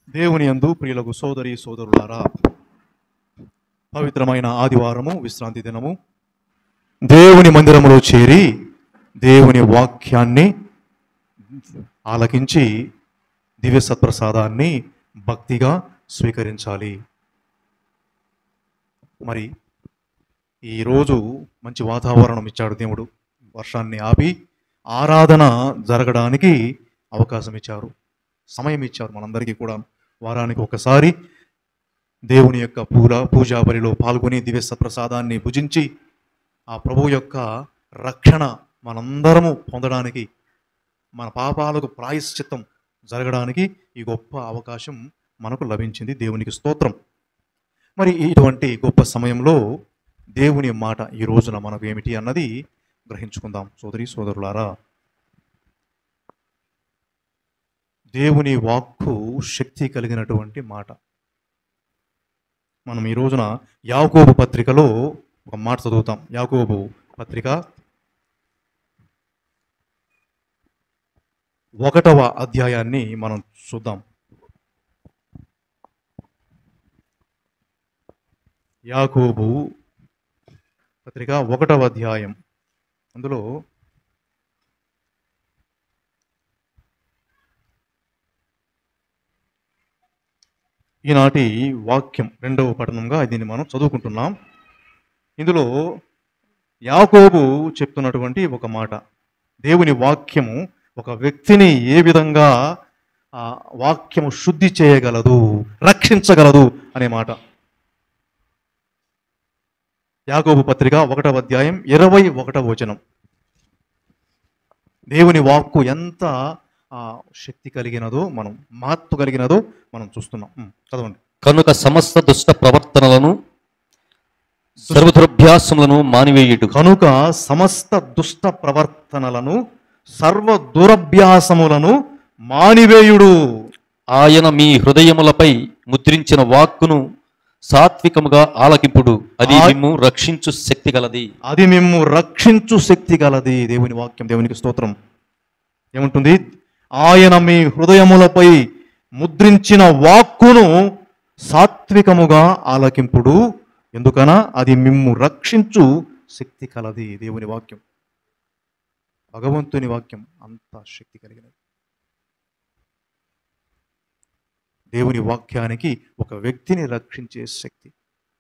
దేవుని యందు ప్రియులకు సోదరి సోదరులారా పవిత్రమైన ఆదివారము విశ్రాంతి దినము దేవుని మందిరములో చేరి దేవుని వాక్యాన్ని ఆలకించి దివ్య సత్ప్రసాదాన్ని భక్తిగా స్వీకరించాలి మరి ఈరోజు మంచి వాతావరణం ఇచ్చాడు దేవుడు వర్షాన్ని ఆపి ఆరాధన జరగడానికి అవకాశం ఇచ్చారు సమయం ఇచ్చారు మనందరికీ కూడా వారానికి ఒకసారి దేవుని యొక్క పూల పూజా బలిలో పాల్గొని దివ్య సత్ప్రసాదాన్ని భుజించి ఆ ప్రభు యొక్క రక్షణ మనందరము పొందడానికి మన పాపాలకు ప్రాయశ్చిత్తం జరగడానికి ఈ గొప్ప అవకాశం మనకు లభించింది దేవునికి స్తోత్రం మరి ఇటువంటి గొప్ప సమయంలో దేవుని మాట ఈ రోజున మనకు ఏమిటి అన్నది గ్రహించుకుందాం సోదరి సోదరులారా దేవుని వాక్కు శక్తి కలిగినటువంటి మాట మనం ఈ రోజున యాకోబు పత్రికలో ఒక మాట చదువుతాం యాకోబు పత్రిక ఒకటవ అధ్యాయాన్ని మనం చూద్దాం యాకోబు పత్రిక ఒకటవ అధ్యాయం అందులో ఈనాటి వాక్యం రెండవ పఠనంగా దీన్ని మనం చదువుకుంటున్నాం ఇందులో యాకోబు చెప్తున్నటువంటి ఒక మాట దేవుని వాక్యము ఒక వ్యక్తిని ఏ విధంగా ఆ వాక్యము శుద్ధి చేయగలదు రక్షించగలదు అనే మాట యాకోబు పత్రిక ఒకటవ అధ్యాయం ఇరవై ఒకటవ వచనం దేవుని వాక్కు ఎంత ఆ, శక్తి కలిగినదో మనం మహత్వ కలిగినదో మనం చూస్తున్నాం ఉం, చదవండి కనుక సమస్త దుష్ట ప్రవర్తనలను సర్వదురభ్యాసములను మానివేయుడు కనుక సమస్త దుష్ట ప్రవర్తనలను సర్వ దురభ్యాసములను మానివేయుడు ఆయన మీ హృదయములపై ముద్రించిన వాక్కును సాత్వికముగా ఆలకింపుడు అది ఆ- మిమ్ము రక్షించు శక్తి గలది అది మేము రక్షించు శక్తి గలది దేవుని వాక్యం దేవునికి స్తోత్రం ఏముంటుంది ఆయన మీ హృదయములపై ముద్రించిన వాక్కును సాత్వికముగా ఆలకింపుడు ఎందుకనా అది మిమ్ము రక్షించు శక్తి కలది దేవుని వాక్యం భగవంతుని వాక్యం అంత శక్తి కలిగినది దేవుని వాక్యానికి ఒక వ్యక్తిని రక్షించే శక్తి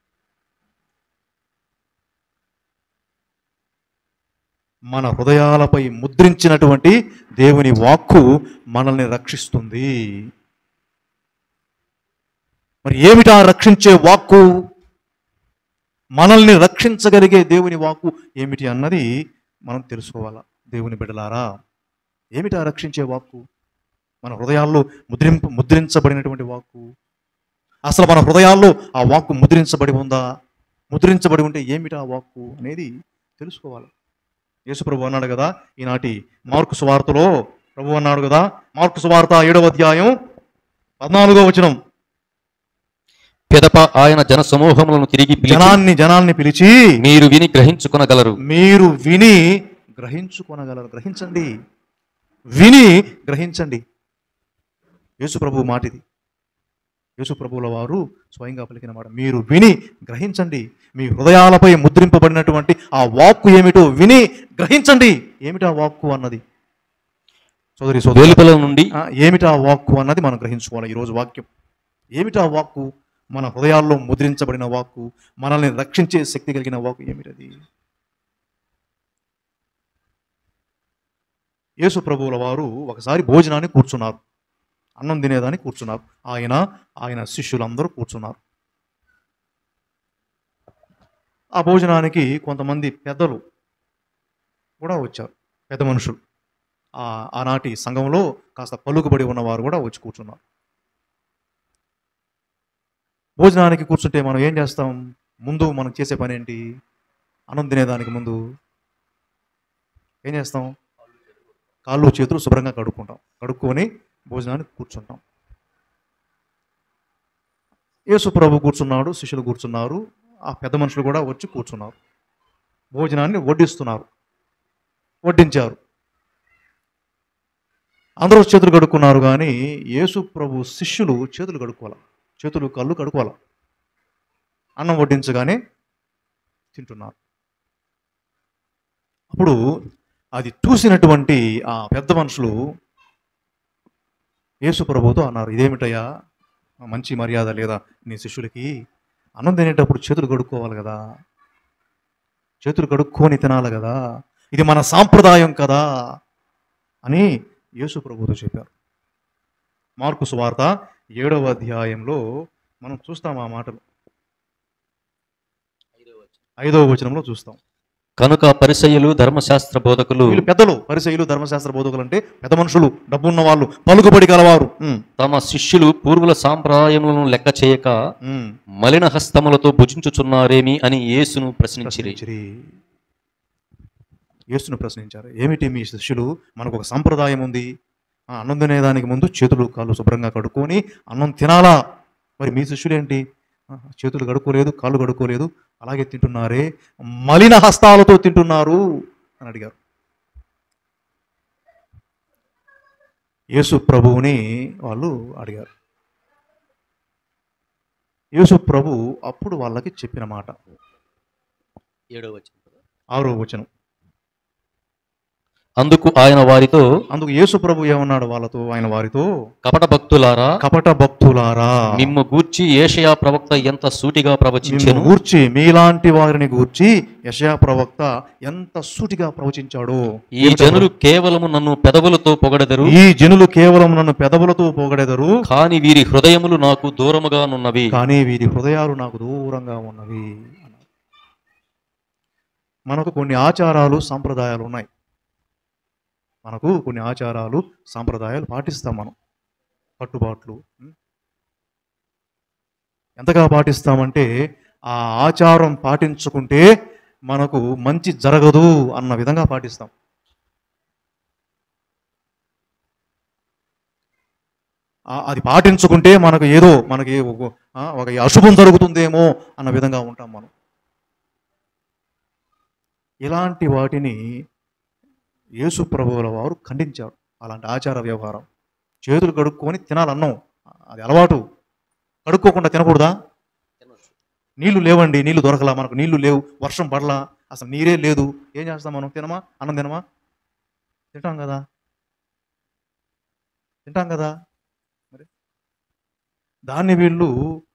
మన హృదయాలపై ముద్రించినటువంటి దేవుని వాక్కు మనల్ని రక్షిస్తుంది మరి ఏమిటా రక్షించే వాక్కు మనల్ని రక్షించగలిగే దేవుని వాక్కు ఏమిటి అన్నది మనం తెలుసుకోవాలా దేవుని బిడలారా ఏమిటా రక్షించే వాక్కు మన హృదయాల్లో ముద్రింపు ముద్రించబడినటువంటి వాక్కు అసలు మన హృదయాల్లో ఆ వాక్కు ముద్రించబడి ఉందా ముద్రించబడి ఉంటే ఏమిటా వాక్కు అనేది తెలుసుకోవాలి యేసుప్రభు అన్నాడు కదా ఈనాటి మార్కు సువార్తలో ప్రభు అన్నాడు కదా మార్కు సువార్త ఏడవ అధ్యాయం పద్నాలుగో వచనం పిదప ఆయన జన సమూహములను తిరిగి పిలిచి జనాన్ని జనాల్ని పిలిచి మీరు విని గ్రహించుకొనగలరు మీరు విని గ్రహించుకొనగలరు గ్రహించండి విని గ్రహించండి యేసుప్రభు మాటిది యేసుప్రభువుల వారు స్వయంగా పలికిన మాట మీరు విని గ్రహించండి మీ హృదయాలపై ముద్రింపబడినటువంటి ఆ వాక్కు ఏమిటో విని గ్రహించండి ఏమిటా వాక్కు అన్నది సోదరి సోదరి వెలుపల నుండి ఆ, ఏమిటా వాక్కు అన్నది మనం గ్రహించుకోవాలి ఈరోజు వాక్యం ఏమిటా వాక్కు మన హృదయాల్లో ముద్రించబడిన వాక్కు మనల్ని రక్షించే శక్తి కలిగిన వాక్కు ఏమిటది యేసు ప్రభువుల వారు ఒకసారి భోజనాన్ని కూర్చున్నారు అన్నం తినేదాన్ని కూర్చున్నారు ఆయన ఆయన శిష్యులందరూ కూర్చున్నారు ఆ భోజనానికి కొంతమంది పెద్దలు కూడా వచ్చారు పెద్ద మనుషులు ఆ ఆనాటి సంఘంలో కాస్త పలుకుబడి ఉన్నవారు కూడా వచ్చి కూర్చున్నారు భోజనానికి కూర్చుంటే మనం ఏం చేస్తాం ముందు మనం చేసే పని ఏంటి అన్నం తినేదానికి ముందు ఏం చేస్తాం కాళ్ళు చేతులు శుభ్రంగా కడుక్కుంటాం కడుక్కొని భోజనానికి కూర్చుంటాం యేసు ప్రభు కూర్చున్నాడు శిష్యులు కూర్చున్నారు ఆ పెద్ద మనుషులు కూడా వచ్చి కూర్చున్నారు భోజనాన్ని వడ్డిస్తున్నారు వడ్డించారు అందరూ చేతులు కడుక్కున్నారు కానీ యేసు ప్రభు శిష్యులు చేతులు కడుక్కోవాలి చేతులు కళ్ళు కడుక్కోవాలి అన్నం వడ్డించగానే తింటున్నారు అప్పుడు అది చూసినటువంటి ఆ పెద్ద మనుషులు యేసు ప్రభుతో అన్నారు ఇదేమిటయ్యా మంచి మర్యాద లేదా నీ శిష్యులకి అన్నం తినేటప్పుడు చేతులు కడుక్కోవాలి కదా చేతులు కడుక్కొని తినాలి కదా ఇది మన సాంప్రదాయం కదా అని యేసు ప్రభుతో చెప్పారు మార్కు సువార్త ఏడవ అధ్యాయంలో మనం చూస్తాం ఆ మాటలు ఐదవ వచనంలో చూస్తాం కనుక పరిసయ్యులు ధర్మశాస్త్ర బోధకులు వీళ్ళు పెద్దలు పరిసయులు ధర్మశాస్త్ర బోధకులు అంటే పెద్ద మనుషులు డబ్బున్న వాళ్ళు పలుకుబడి గలవారు ఉమ్, తమ శిష్యులు పూర్వుల సాంప్రదాయములను లెక్క చేయక ఉమ్. మలిన హస్తములతో భుజించుచున్నారేమి అని యేసును ప్రశ్నించిరి ప్రశ్నించిరి యేసును ప్రశ్నించారు ఏమిటి మీ శిష్యులు మనకు ఒక సంప్రదాయం ఉంది ఆ అన్నం తినేదానికి ముందు చేతులు కాళ్ళు శుభ్రంగా కడుక్కొని అన్నం తినాలా మరి మీ శిష్యులు ఏంటి ఆ, చేతులు కడుక్కోలేదు కాళ్ళు కడుక్కోలేదు అలాగే తింటున్నారే మలిన హస్తాలతో తింటున్నారు అని అడిగారు యేసు ప్రభువుని వాళ్ళు అడిగారు యేసు ప్రభు అప్పుడు వాళ్ళకి చెప్పిన మాట ఆరో వచనం అందుకు ఆయన వారితో అందుకు యేసు ప్రభు ఏమన్నాడు వాళ్ళతో ఆయన వారితో కపట భక్తులారా కపట భక్తులారా మిమ్ము గూర్చి ఏషయా ప్రవక్త ఎంత సూటిగా మిమ్ము ప్రవచించెను గూర్చి మీలాంటి వారిని గూర్చి యశయా ప్రవక్త ఎంత సూటిగా ప్రవచించాడో ఈ జనులు కేవలము నన్ను పెదవులతో పొగడెదరు ఈ జనులు కేవలం నన్ను పెదవులతో పోగడెదరు కాని వీరి హృదయములు నాకు దూరముగా నున్నవి కానీ వీరి హృదయాలు నాకు దూరంగా ఉన్నవి అన్నారు. మనకు కొన్ని ఆచారాలు సాంప్రదాయాలు ఉన్నాయి మనకు కొన్ని ఆచారాలు సాంప్రదాయాలు పాటిస్తాం మనం కట్టుబాట్లు ఉం? ఎంతగా పాటిస్తామంటే ఆ ఆచారం పాటించుకుంటే మనకు మంచి జరగదు అన్న విధంగా పాటిస్తాం ఆ- అది పాటించుకుంటే మనకు ఏదో మనకి ఒక ఆ, ఒక అశుభం జరుగుతుందేమో అన్న విధంగా ఉంటాం మనం ఇలాంటి వాటిని యేసు ప్రభువుల వారు ఖండించారు అలాంటి ఆచార వ్యవహారం చేతులు కడుక్కొని తినాలన్నం అది అలవాటు కడుక్కోకుండా తినకూడదా నీళ్లు లేవండి నీళ్లు దొరకలా మనకు నీళ్లు లేవు వర్షం పడలా అసలు నీరే లేదు ఏం చేస్తాం మనం తినమా అన్నం తినమా తింటాం కదా తింటాం కదా మరి దాన్ని వీళ్ళు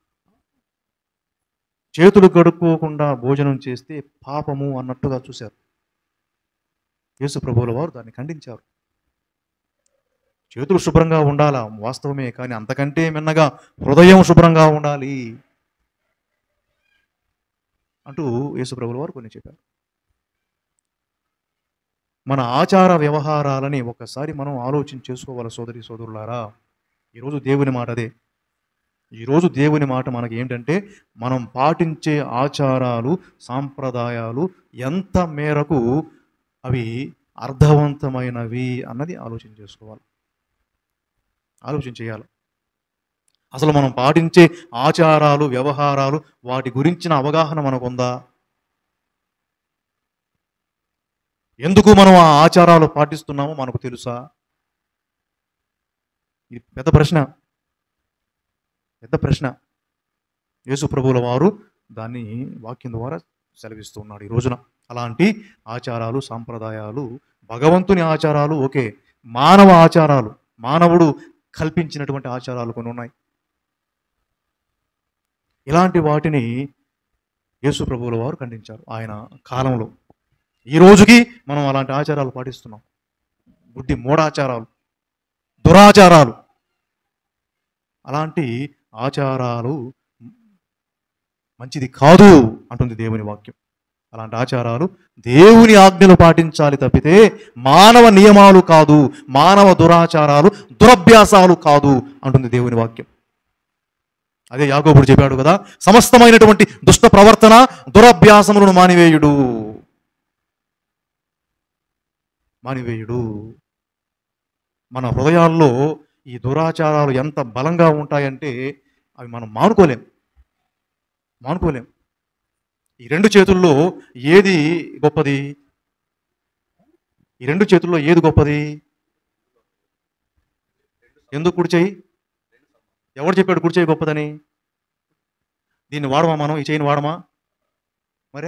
చేతులు కడుక్కోకుండా భోజనం చేస్తే పాపము అన్నట్టుగా చూశారు యేసు ప్రభువుల వారు దాన్ని ఖండించారు చేతులు శుభ్రంగా ఉండాలా వాస్తవమే కానీ అంతకంటే మిన్నగా హృదయం శుభ్రంగా ఉండాలి అంటూ యేసు ప్రభువుల వారు కొన్ని చెప్పారు మన ఆచార వ్యవహారాలని ఒకసారి మనం ఆలోచన చేసుకోవాలి సోదరి సోదరులారా ఈరోజు దేవుని మాట అదే ఈరోజు దేవుని మాట మనకి ఏంటంటే మనం పాటించే ఆచారాలు సాంప్రదాయాలు ఎంత మేరకు అవి అర్థవంతమైనవి అన్నది ఆలోచన చేసుకోవాలి ఆలోచన చేయాలి అసలు మనం పాటించే ఆచారాలు వ్యవహారాలు వాటి గురించిన అవగాహన మనకుందా ఎందుకు మనం ఆ ఆచారాలు పాటిస్తున్నామో మనకు తెలుసా ఇది పెద్ద ప్రశ్న పెద్ద ప్రశ్న యేసు ప్రభువుల వారు దాన్ని వాక్యం ద్వారా సెలవిస్తూ ఉన్నాడు ఈ రోజున అలాంటి ఆచారాలు సాంప్రదాయాలు భగవంతుని ఆచారాలు ఓకే మానవ ఆచారాలు మానవుడు కల్పించినటువంటి ఆచారాలు కొన్ని ఉన్నాయి ఇలాంటి వాటిని యేసు ప్రభువుల వారు ఖండించారు ఆయన కాలంలో ఈ రోజుకి మనం అలాంటి ఆచారాలు పాటిస్తున్నాం గుడ్డి మూఢాచారాలు దురాచారాలు అలాంటి ఆచారాలు మంచిది కాదు అంటుంది దేవుని వాక్యం అలాంటి ఆచారాలు దేవుని ఆజ్ఞలు పాటించాలి తప్పితే మానవ నియమాలు కాదు మానవ దురాచారాలు దురభ్యాసాలు కాదు అంటుంది దేవుని వాక్యం అదే యాగోబుడు చెప్పాడు కదా సమస్తమైనటువంటి దుష్ట ప్రవర్తన దురభ్యాసములను మానివేయుడు మానివేయుడు మన హృదయాల్లో ఈ దురాచారాలు ఎంత బలంగా ఉంటాయంటే అవి మనం మానుకోలేం మానుకోలేం ఈ రెండు చేతుల్లో ఏది గొప్పది ఈ రెండు చేతుల్లో ఏది గొప్పది ఎందుకు కుడి చేయి ఎవడు చెప్పాడు కుడి చేయి గొప్పదని దీన్ని వాడమా మనం ఈ చేయిని వాడమా మరే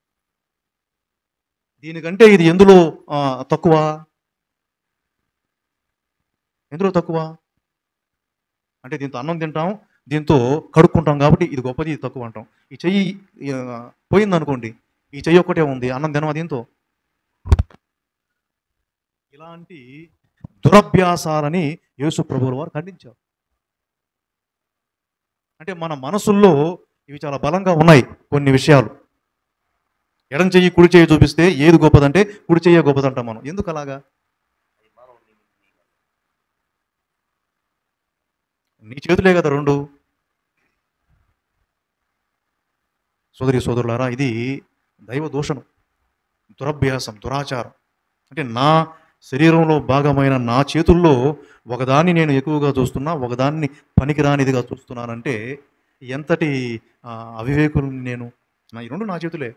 దీనికంటే ఇది ఎందులో ఆ, తక్కువ ఎందులో తక్కువ అంటే దీంతో అన్నం తింటాం దీంతో కడుక్కుంటాం కాబట్టి ఇది గొప్పది ఇది తక్కువ అంటాం ఈ చెయ్యి ఆ, పోయిందనుకోండి ఈ చెయ్యి ఒక్కటే ఉంది అన్నం తినమా దీంతో ఇలాంటి దురభ్యాసాలని యేసు ప్రభువుల వారు ఖండించారు అంటే మన మనసుల్లో ఇవి చాలా బలంగా ఉన్నాయి కొన్ని విషయాలు ఎడం చెయ్యి కుడి చెయ్యి చూపిస్తే ఏది గొప్పదంటే కుడి చెయ్యే గొప్పదంటాం మనం ఎందుకు అలాగా నీ చేతులే కదా రెండు సోదరి సోదరులారా ఇది దైవ దూషణం దురభ్యాసం దురాచారం అంటే నా శరీరంలో భాగమైన నా చేతుల్లో ఒకదాన్ని నేను ఎక్కువగా చూస్తున్నా ఒకదాన్ని పనికిరానిదిగా చూస్తున్నానంటే ఎంతటి ఆ, అవివేకుల్ని నేను నా ఈ రెండు నా చేతులే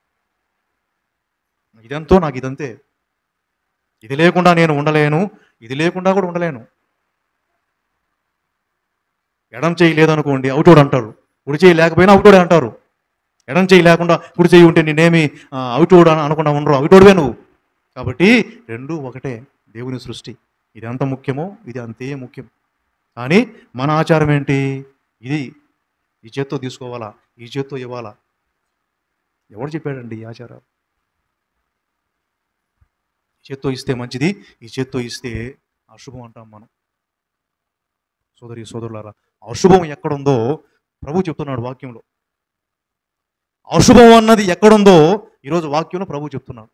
ఇదంతో నాకు ఇదంతే ఇది లేకుండా నేను ఉండలేను ఇది లేకుండా కూడా ఉండలేను ఎడం చేయి లేదనుకోండి అవుటోడు అంటారు కుడి చేయి లేకపోయినా అవుటోడే అంటారు ఎడం చేయి లేకుండా కుడి చేయి ఉంటే నేనేమి ఆ, అవుటోడు అని అనకుండా ఉండరు అవుటోడువే నువ్వు కాబట్టి రెండు ఒకటే దేవుని సృష్టి ఇది ఎంత ముఖ్యమో ఇది అంతే ముఖ్యం కానీ మన ఆచారం ఏంటి ఇది ఈ చేత్తో తీసుకోవాలా ఈ చేత్తో ఇవ్వాలా ఎవడు చెప్పాడండి ఈ ఆచారాలు ఈ చేత్తో ఇస్తే మంచిది ఈ చేత్తో ఇస్తే అశుభం అంటాం మనం సోదరి సోదరులారా అశుభం ఎక్కడుందో ప్రభు చెప్తున్నాడు వాక్యంలో అశుభం అన్నది ఎక్కడుందో ఈరోజు వాక్యంలో ప్రభు చెప్తున్నాడు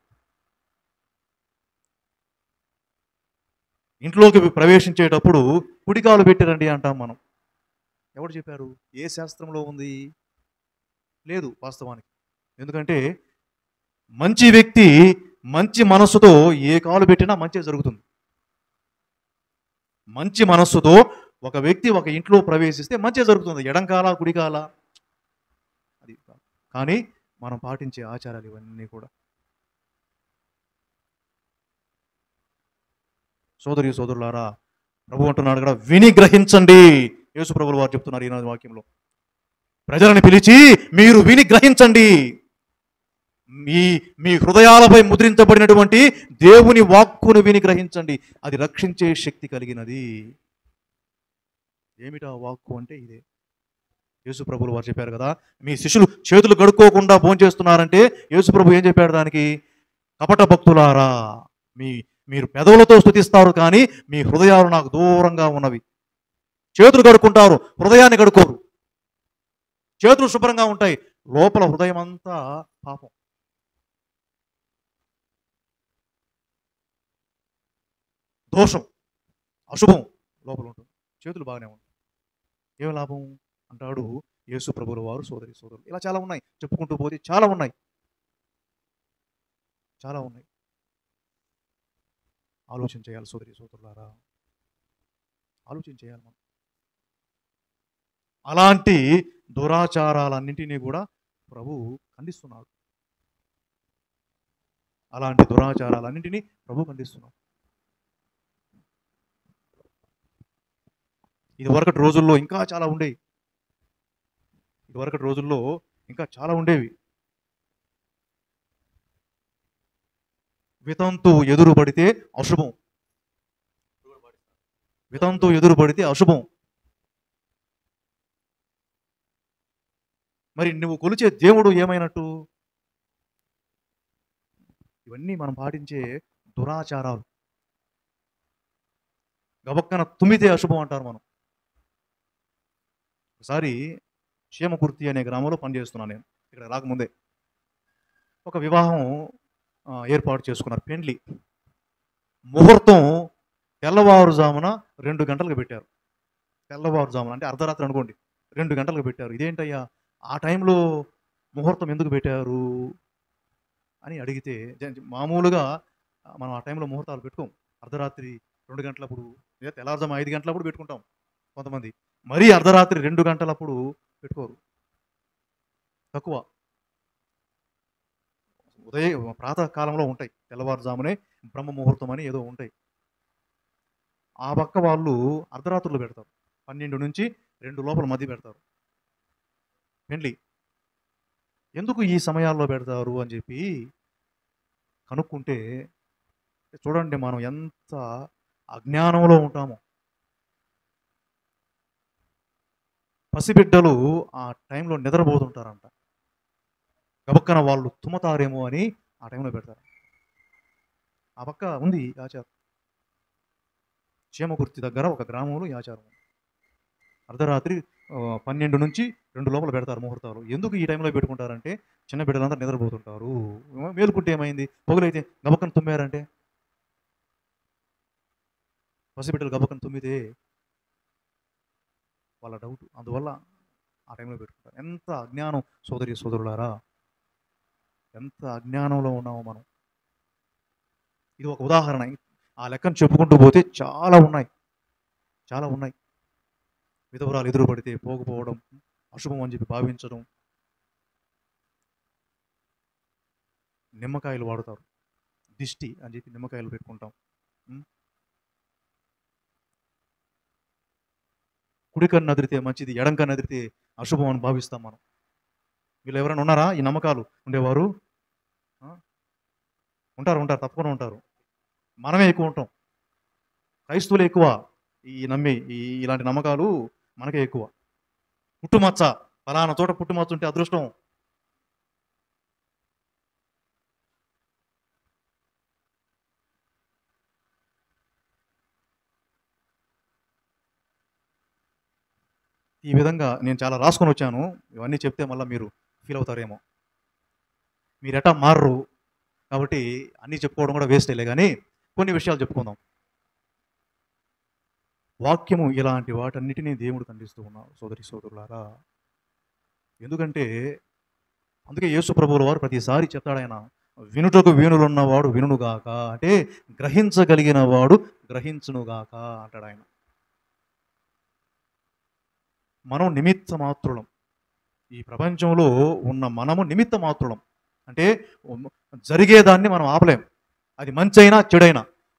ఇంట్లోకి ప్రవేశించేటప్పుడు కుడికాలు పెట్టిరండి అంటాం మనం ఎవరు చెప్పారు ఏ శాస్త్రంలో ఉంది లేదు వాస్తవానికి ఎందుకంటే మంచి వ్యక్తి మంచి మనస్సుతో ఏ కాలు పెట్టినా మంచి జరుగుతుంది మంచి మనస్సుతో ఒక వ్యక్తి ఒక ఇంట్లో ప్రవేశిస్తే మంచి జరుగుతుంది ఎడంకాల కుడికాల అది కాదు. కానీ మనం పాటించే ఆచారాలు ఇవన్నీ కూడా సోదరి సోదరులారా ప్రభు అంటున్నాడు కూడా విని గ్రహించండి యేసు ప్రభులు వారు చెప్తున్నారు ఈనాడు వాక్యంలో ప్రజలను పిలిచి మీరు విని గ్రహించండి మీ మీ హృదయాలపై ముద్రించబడినటువంటి దేవుని వాక్కును విని గ్రహించండి అది రక్షించే శక్తి కలిగినది ఏమిటా వాక్కు అంటే ఇదే యేసు ప్రభులు వారు చెప్పారు కదా మీ శిష్యులు చేతులు కడుక్కోకుండా భోంచేస్తున్నారంటే యేసు ప్రభు ఏం చెప్పాడు దానికి కపట భక్తులారా మీ మీరు పెదవులతో స్థుతిస్తారు కానీ మీ హృదయాలు నాకు దూరంగా ఉన్నవి చేతులు కడుక్కుంటారు హృదయాన్ని కడుక్కోరు చేతులు శుభ్రంగా ఉంటాయి లోపల హృదయం అంతా పాపం దోషం అశుభం లోపల ఉంటుంది చేతులు బాగానే ఉంటాయి ఏం లాభం అంటాడు యేసు ప్రభుల వారు సోదరి సోదరులు ఇలా చాలా ఉన్నాయి చెప్పుకుంటూ పోతే చాలా ఉన్నాయి చాలా ఉన్నాయి ఆలోచన చేయాలి సోదరి సోదరులారా ఆలోచన చేయాలి మనం అలాంటి దురాచారాలన్నింటినీ కూడా ప్రభు ఖండిస్తున్నాడు అలాంటి దురాచారాలన్నింటినీ ప్రభు ఖండిస్తున్నాడు ఇది వరకటి రోజుల్లో ఇంకా చాలా ఉండేవి ఇది వరకటి రోజుల్లో ఇంకా చాలా ఉండేవి వితంతు ఎదురు పడితే అశుభం వితంతు ఎదురు పడితే అశుభం మరి నువ్వు కొలిచే దేవుడు ఏమైనట్టు ఇవన్నీ మనం పాటించే దురాచారాలు గబక్కన తుమ్మితే అశుభం అంటారు మనం ఒకసారి క్షేమకుర్తి అనే గ్రామంలో పనిచేస్తున్నాను నేను ఇక్కడ రాకముందే ఒక వివాహం ఆ, ఏర్పాటు చేసుకున్నారు పెండ్లి ముహూర్తం తెల్లవారుజామున రెండు గంటలకు పెట్టారు తెల్లవారుజామున అంటే అర్ధరాత్రి అనుకోండి రెండు గంటలకు పెట్టారు ఇదేంటయ్యా ఆ టైంలో ముహూర్తం ఎందుకు పెట్టారు అని అడిగితే జ- మామూలుగా ఆ, మనం ఆ టైంలో ముహూర్తాలు పెట్టుకోం అర్ధరాత్రి రెండు గంటలప్పుడు లేదా తెల్లారుజాము ఐదు గంటలప్పుడు పెట్టుకుంటాం కొంతమంది మరీ అర్ధరాత్రి రెండు గంటలప్పుడు పెట్టుకోరు తక్కువ ఉదయ ప్రాతకాలంలో ఉంటాయి తెల్లవారుజామునే బ్రహ్మ ముహూర్తం అని ఏదో ఉంటాయి ఆ పక్క వాళ్ళు అర్ధరాత్రులు పెడతారు పన్నెండు నుంచి రెండు లోపల మధ్య పెడతారు పెండ్లి ఎందుకు ఈ సమయాల్లో పెడతారు అని చెప్పి కనుక్కుంటే చూడండి మనం ఎంత అజ్ఞానంలో ఉంటామో పసిబిడ్డలు ఆ టైంలో నిద్రపోతుంటారంట గబక్కన వాళ్ళు తుమ్మతారేమో అని ఆ టైంలో పెడతారు ఆ పక్క ఉంది ఈ ఆచారం క్షేమకుర్తి దగ్గర ఒక గ్రామంలో ఈ ఆచారం ఉంది. అర్ధరాత్రి ఆ, పన్నెండు నుంచి రెండు లోపల పెడతారు ముహూర్తాలు ఎందుకు ఈ టైంలో పెట్టుకుంటారంటే చిన్న బిడ్డలంతా నిద్రపోతుంటారు మేలుకుంటే ఏమైంది పొగలైతే గబక్కన తుమ్మారంటే పసిబిడ్డలు గబక్కన తుమ్మితే వాళ్ళ డౌట్ అందువల్ల ఆ టైంలో పెట్టుకుంటారు ఎంత అజ్ఞానం సోదరి సోదరులారా ఎంత అజ్ఞానంలో ఉన్నామో మనం ఇది ఒక ఉదాహరణ ఆ లెక్కను చెప్పుకుంటూ పోతే చాలా ఉన్నాయి చాలా ఉన్నాయి విధవరాలు ఎదురు పడితే పోకపోవడం అశుభం అని చెప్పి భావించడం నిమ్మకాయలు వాడుతారు దిష్టి అని చెప్పి నిమ్మకాయలు పెట్టుకుంటాం ఉం? కుడి కన్ను అదిరితే మంచిది ఎడం కన్ను అదిరితే అశుభం అని భావిస్తాం మనం వీళ్ళు ఎవరైనా ఉన్నారా ఈ నమ్మకాలు ఉండేవారు ఆ? ఉంటారు ఉంటారు తప్పకుండా ఉంటారు మనమే ఎక్కువ ఉంటాం క్రైస్తవులు ఎక్కువ ఈ నమ్మి ఈ ఇలాంటి నమ్మకాలు మనకే ఎక్కువ పుట్టుమచ్చ ఫలానా చోట పుట్టుమచ్చ ఉంటే అదృష్టం ఈ విధంగా నేను చాలా రాసుకొని వచ్చాను ఇవన్నీ చెప్తే మళ్ళీ మీరు ఫీల్ అవుతారేమో మీరు ఎటా మారరు కాబట్టి అన్నీ చెప్పుకోవడం కూడా వేస్టేలే కానీ కొన్ని విషయాలు చెప్పుకుందాం వాక్యము ఇలాంటి వాటన్నిటినీ దేవుడు ఖండిస్తూ ఉన్నాడు సోదరి సోదరులారా ఎందుకంటే అందుకే యేసు ప్రభువుల వారు ప్రతిసారి చెప్తాడు ఆయన వినుటకు వీణులున్నవాడు వినుగాక అంటే గ్రహించగలిగిన వాడు గ్రహించునుగాక అంటాడు ఆయన మనం నిమిత్త మాత్రులం ఈ ప్రపంచంలో ఉన్న మనము నిమిత్త మాత్రులం అంటే జరిగేదాన్ని మనం ఆపలేం అది మంచైనా చెడైనా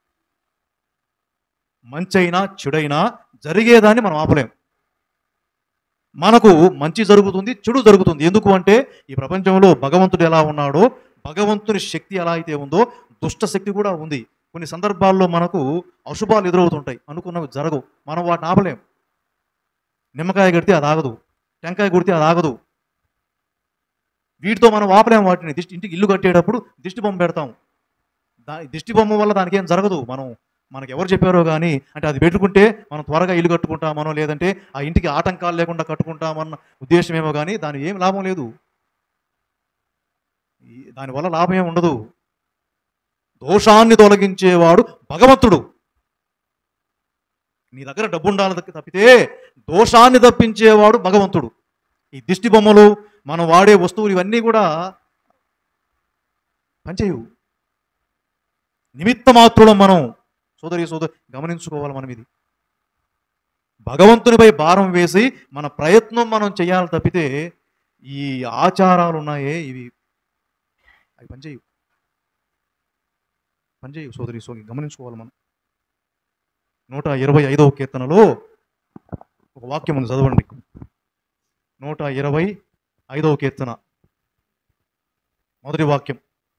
మంచైనా చెడైనా జరిగేదాన్ని మనం ఆపలేం మనకు మంచి జరుగుతుంది చెడు జరుగుతుంది ఎందుకు అంటే ఈ ప్రపంచంలో భగవంతుడు ఎలా ఉన్నాడో భగవంతుని శక్తి ఎలా అయితే ఉందో దుష్ట శక్తి కూడా ఉంది కొన్ని సందర్భాల్లో మనకు అశుభాలు ఎదురవుతుంటాయి అనుకున్నవి జరగవు మనం వాటిని ఆపలేం నిమ్మకాయ కడితే అది ఆగదు టెంకాయ కొడితే అది ఆగదు వీటితో మనం ఆపలేము వాటిని దిష్టి ఇంటికి ఇల్లు కట్టేటప్పుడు దిష్టి బొమ్మ పెడతాం దా దిష్టి బొమ్మ వల్ల దానికి ఏం జరగదు మనం మనకు ఎవరు చెప్పారో కానీ అంటే అది పెట్టుకుంటే మనం త్వరగా ఇల్లు కట్టుకుంటామనో లేదంటే ఆ ఇంటికి ఆటంకాలు లేకుండా కట్టుకుంటామన్న ఉద్దేశమేమో కానీ దాని ఏం లాభం లేదు ఈ- దానివల్ల లాభం ఏమి ఉండదు దోషాన్ని తొలగించేవాడు భగవంతుడు నీ దగ్గర డబ్బు ఉండాలి తప్ప- తప్పితే దోషాన్ని తప్పించేవాడు భగవంతుడు ఈ దిష్టి బొమ్మలు మనం వాడే వస్తువులు ఇవన్నీ కూడా పనిచేయవు నిమిత్త మాత్రులం మనం సోదరి సోదరు గమనించుకోవాలి మనం ఇది భగవంతునిపై భారం వేసి మన ప్రయత్నం మనం చేయాలి తప్పితే ఈ ఆచారాలు ఉన్నాయే ఇవి అవి పనిచేయవు పనిచేయవు సోదరి సోదరి గమనించుకోవాలి మనం నూట ఇరవై ఐదవ కీర్తనలో ఒక వాక్యం ఉంది చదవండి నూట ఇరవై ఐదవ కీర్తన మొదటి వాక్యం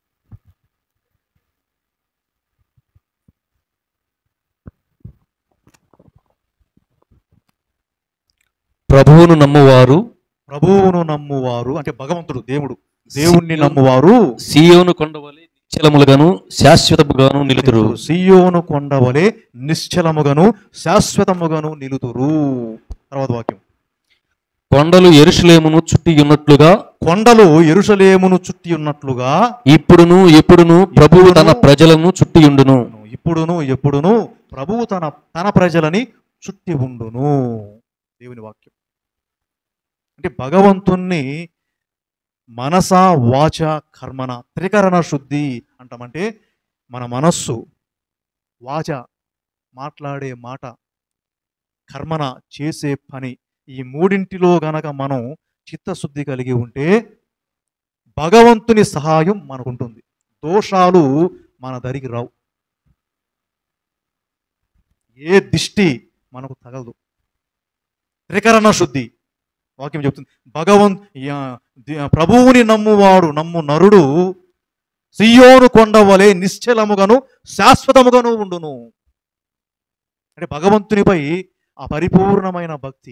ప్రభువును నమ్మువారు ప్రభువును నమ్మువారు అంటే భగవంతుడు దేవుడు దేవుణ్ణి నమ్మువారు సియోను కొండవలే నిశ్చలములుగాను శాశ్వతముగాను నిలుతురు సియోను కొండవలే నిశ్చలముగను శాశ్వతముగను నిలుతురు తర్వాత వాక్యం కొండలు ఎరుషులేమును చుట్టి ఉన్నట్లుగా కొండలు ఎరుసలేమును చుట్టి ఉన్నట్లుగా ఇప్పుడును ఎప్పుడును ప్రభువు తన ప్రజలను చుట్టియుండును ఇప్పుడును ఎప్పుడును ప్రభువు తన తన ప్రజలని చుట్టి ఉండును దేవుని వాక్యం అంటే భగవంతుణ్ణి మనస వాచ కర్మన త్రికరణ శుద్ధి అంటామంటే మన మనస్సు వాచ మాట్లాడే మాట కర్మన చేసే పని ఈ మూడింటిలో గనక మనం చిత్తశుద్ధి కలిగి ఉంటే భగవంతుని సహాయం మనకుంటుంది దోషాలు మన దరికి రావు ఏ దిష్టి మనకు తగలదు త్రికరణ శుద్ధి వాక్యం చెప్తుంది భగవంత్ యా- ది- ప్రభువుని నమ్మువాడు నమ్ము నరుడు సియోను కొండ వలె నిశ్చలముగాను శాశ్వతముగాను ఉండును అంటే భగవంతునిపై ఆ పరిపూర్ణమైన భక్తి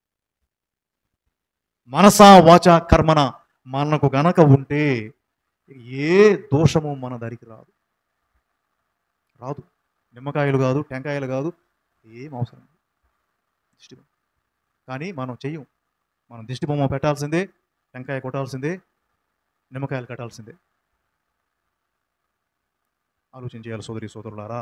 మనసా వాచ కర్మన మనకు గనక ఉంటే ఏ దోషము మన దరికి రాదు రాదు నిమ్మకాయలు కాదు టెంకాయలు కాదు ఏం అవసరం లేదు. దిష్టి బొమ్మ. కానీ మనం చెయ్యం మనం దిష్టి బొమ్మ పెట్టాల్సిందే టెంకాయ కొట్టాల్సిందే నిమ్మకాయలు కట్టాల్సిందే ఆలోచన చేయాలి సోదరి సోదరులారా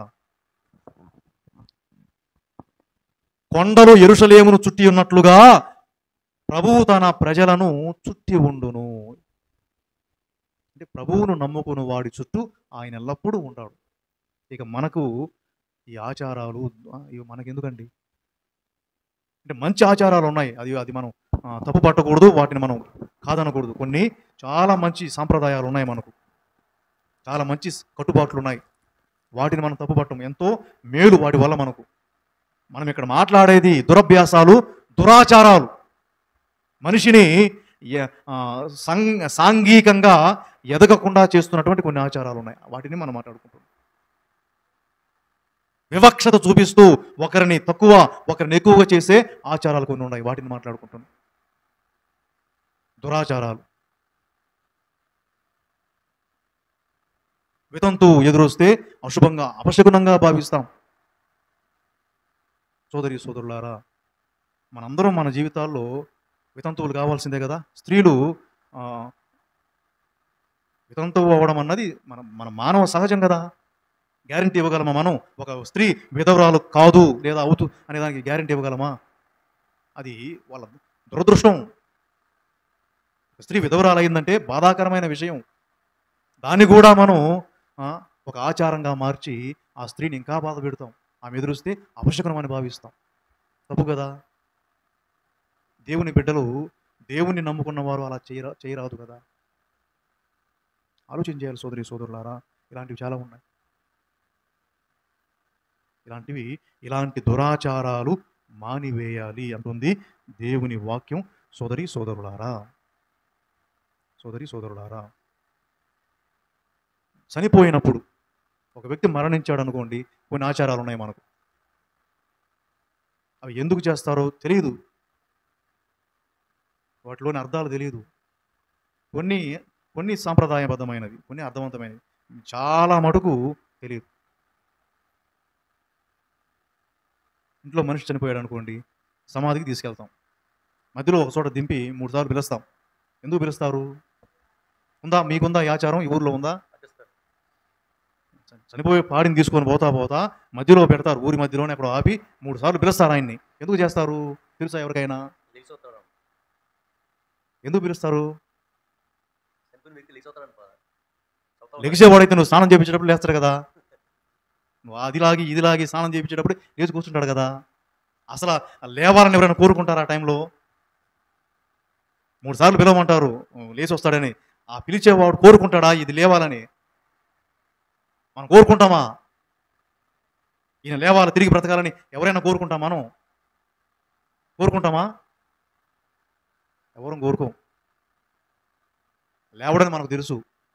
కొండలు ఎరుషలేమును చుట్టి ఉన్నట్లుగా ప్రభువు తన ప్రజలను చుట్టి ఉండును అంటే ప్రభువును నమ్ముకుని వాడి చుట్టూ ఆయన ఎల్లప్పుడూ ఉంటాడు ఇక మనకు ఈ ఆచారాలు ఆ, ఇవి మనకెందుకండి అంటే మంచి ఆచారాలు ఉన్నాయి అది అది మనం ఆ, తప్పు పట్టకూడదు వాటిని మనం కాదనకూడదు కొన్ని చాలా మంచి సాంప్రదాయాలు ఉన్నాయి మనకు చాలా మంచి కట్టుబాట్లు ఉన్నాయి వాటిని మనం తప్పు పట్టం ఎంతో మేలు వాటి వల్ల మనకు మనం ఇక్కడ మాట్లాడేది దురభ్యాసాలు దురాచారాలు మనిషిని య- ఆ, సాంగ్ సాంఘికంగా ఎదగకుండా చేస్తున్నటువంటి కొన్ని ఆచారాలు ఉన్నాయి వాటిని మనం మాట్లాడుకుంటున్నాం వివక్షత చూపిస్తూ ఒకరిని తక్కువ ఒకరిని ఎక్కువగా చేసే ఆచారాలు కొన్ని ఉన్నాయి వాటిని మాట్లాడుకుంటున్నాం దురాచారాలు వితంతు ఎదురొస్తే అశుభంగా అపశకునంగా భావిస్తాం సోదరి సోదరులారా మనందరం మన జీవితాల్లో వితంతువులు కావాల్సిందే కదా స్త్రీలు ఆ, వితంతువు అవ్వడం అన్నది మన మన మానవ సహజం కదా గ్యారంటీ ఇవ్వగలమా మనం ఒక స్త్రీ విధవరాలు కాదు లేదా అవుతూ అనే దానికి గ్యారంటీ ఇవ్వగలమా అది వాళ్ళ దురదృష్టం స్త్రీ విధవరాలు అయిందంటే బాధాకరమైన విషయం దాన్ని కూడా మనం ఆ, ఒక ఆచారంగా మార్చి ఆ స్త్రీని ఇంకా బాధ పెడతాం ఆమె ఎదురుస్తే అవశ్యకమని భావిస్తాం తప్పు కదా దేవుని బిడ్డలు దేవుని నమ్ముకున్న వారు అలా చేయరా చేయరాదు కదా ఆలోచన చేయాలి సోదరి సోదరులారా ఇలాంటివి చాలా ఉన్నాయి ఇలాంటివి ఇలాంటి దురాచారాలు మానివేయాలి అంటుంది దేవుని వాక్యం సోదరి సోదరులారా సోదరి సోదరులారా చనిపోయినప్పుడు ఒక వ్యక్తి మరణించాడు అనుకోండి కొన్ని ఆచారాలు ఉన్నాయి మనకు అవి ఎందుకు చేస్తారో తెలియదు వాటిలోని అర్థాలు తెలియదు కొన్ని కొన్ని సాంప్రదాయబద్ధమైనవి కొన్ని అర్థవంతమైనవి చాలా మటుకు తెలియదు ఇంట్లో మనిషి చనిపోయాడు అనుకోండి సమాధికి తీసుకెళ్తాం మధ్యలో ఒక చోట దింపి మూడు సార్లు పిలుస్తాం ఎందుకు పిలుస్తారు ఉందా మీకుందా ఈ ఆచారం ఈ ఊర్లో ఉందా చనిపోయే పాడిని తీసుకొని పోతా పోతా మధ్యలో పెడతారు ఊరి మధ్యలోనే అక్కడ ఆపి మూడు సార్లు పిలుస్తారు ఆయన్ని ఎందుకు చేస్తారు తెలుసా ఎవరికైనా ఎందుకు పిలుస్తారు లెగిసేవాడైతే నువ్వు స్నానం చేయించేటప్పుడు లేస్తాడు కదా నువ్వు అది లాగి ఇది లాగి స్నానం చేయించేటప్పుడు లేచి కూర్చుంటాడు కదా అసలు ఆ లేవాలని ఎవరైనా కోరుకుంటారు ఆ టైంలో మూడు సార్లు పిలవమంటారు లేచి వస్తాడని ఆ పిలిచేవాడు కోరుకుంటాడా ఇది లేవాలని మనం కోరుకుంటామా ఈయన లేవాలి తిరిగి బ్రతకాలని ఎవరైనా కోరుకుంటాం మనం కోరుకుంటామా ఎవరం కోరుకోం లేవడని మనకు తెలుసు